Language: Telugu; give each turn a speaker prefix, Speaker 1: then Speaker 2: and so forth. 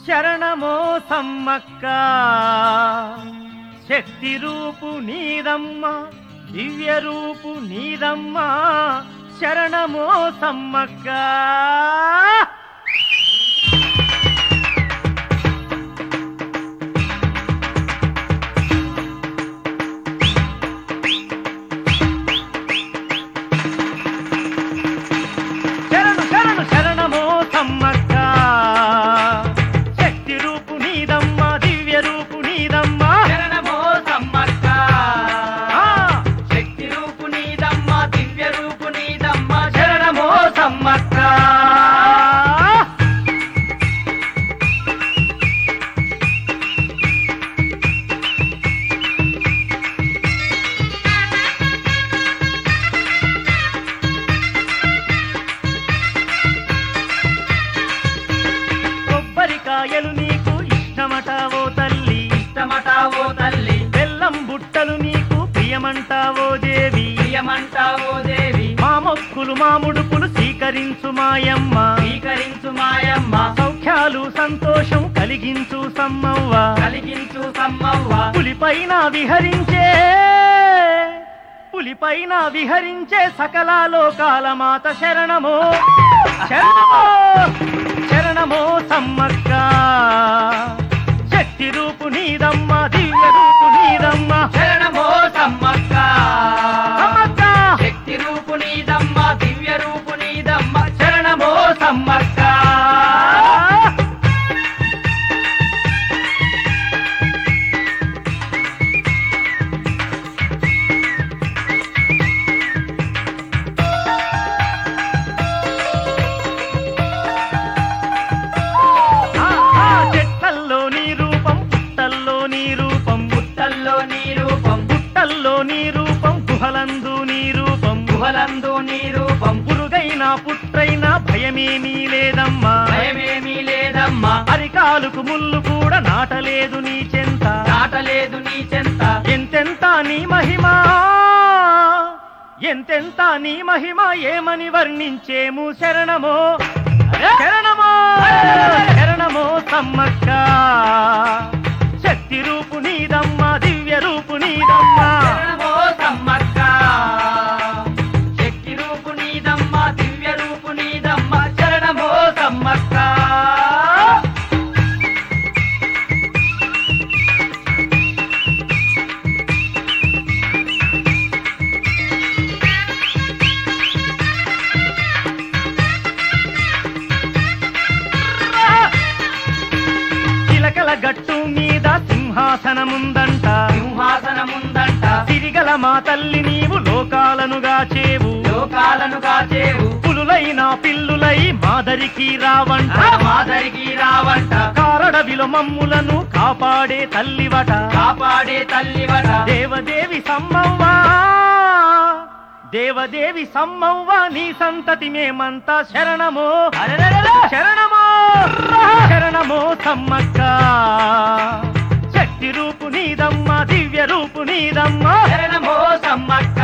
Speaker 1: శరణమో సమ్మక్క శక్తి రూపు నీదమ్మ దివ్య రూపు నీదమ్మ శరణమో సమ్మక్క శరణు శరణు శరణమో సమ్మక్క శక్తి రూపు నీదమ్మ దివ్య రూపు నీదమ్మ
Speaker 2: శరణమో సమ్మక్క
Speaker 1: ఆ!
Speaker 2: శక్తి రూపు నీదమ్మ దివ్య రూపు నీదమ్మ శరణమో సమ్మక్క
Speaker 1: కొబ్బరికాయలు నీకు ఇష్టమట ఓ తల్లి
Speaker 2: ఇష్టమటావో తల్లి
Speaker 1: బెల్లం బుట్టలు నీకు ప్రియమంటావో దేవి
Speaker 2: ప్రియమంటావో దేవి
Speaker 1: మా మొక్కులు మా ముడుపులు స్వీకరించు మాయమ్మ
Speaker 2: స్వీకరించు మాయమ్మ
Speaker 1: సౌఖ్యాలు సంతోషం కలిగించు సమ్మవ్వ
Speaker 2: కలిగించు సమ్మవ్వ
Speaker 1: పులిపైన విహరించే పులిపైన విహరించే సకల లోకాల మాత శరణమో శరణమో శరణమో సమ్మక్క శక్తి రూపు నీదమ్మ దివ్య రూపు నీదమ్మ
Speaker 2: శరణమో సమ్మక్క
Speaker 1: సమ్మక్క
Speaker 2: శక్తి రూపు నీదమ్మ దివ్య రూపు నీదమ్మ శరణమో సమ్మక్క
Speaker 1: ఆ, ఆ, చెట్లల్లో నీ రూపం పుట్టల్లో నీ రూపం
Speaker 2: పుట్టల్లో నీ రూపం
Speaker 1: పుట్టల్లో నీ రూపం గుహలందు నీ రూపం
Speaker 2: గుహలందు నీ రూపం
Speaker 1: పురుగైన పుట్రైన భయమేమీ లేదమ్మా
Speaker 2: భయమేమీ లేదమ్మా
Speaker 1: అరికాలుకు ముళ్ళు కూడా నాటలేదు నీ చెంత
Speaker 2: దాటలేదు నీ చెంత
Speaker 1: ఎంతెంత నీ మహిమ ఎంతెంత నీ మహిమ ఏమని వర్ణించేము శరణమో శరణమో శరణమో సమ్మక్క శక్తి రూపు నీదమ్మ దివ్య రూపు నీదమ్మ
Speaker 2: శరణమో సమ్మక్క శక్తి రూపు నీదమ్మ దివ్య రూపు నీదమ్మ శరణమో సమ్మక్క
Speaker 1: చిలకల గట్టు మీద సింహాసనముందంట
Speaker 2: సింహాసనముందంట
Speaker 1: తిరిగల మా తల్లి నీవు లోకాలను గాచేవు
Speaker 2: లోకాలను కాచేవు
Speaker 1: పులులైన పిల్లులై మాదరికి రావంట
Speaker 2: మాదరికి రావంట
Speaker 1: కారడవిలో మమ్ములను కాపాడే తల్లివట
Speaker 2: కాపాడే తల్లివట
Speaker 1: దేవదేవి సమ్మవ్వా దేవదేవి సమ్మవ్వ నీ సంతతి మేమంతా శరణమో శరణమో శరణమో సమ్మక్క శక్తి రూపు నీదమ్మ దివ్య రూపు నీదమ్మ
Speaker 2: శరణమో సమ్మక్క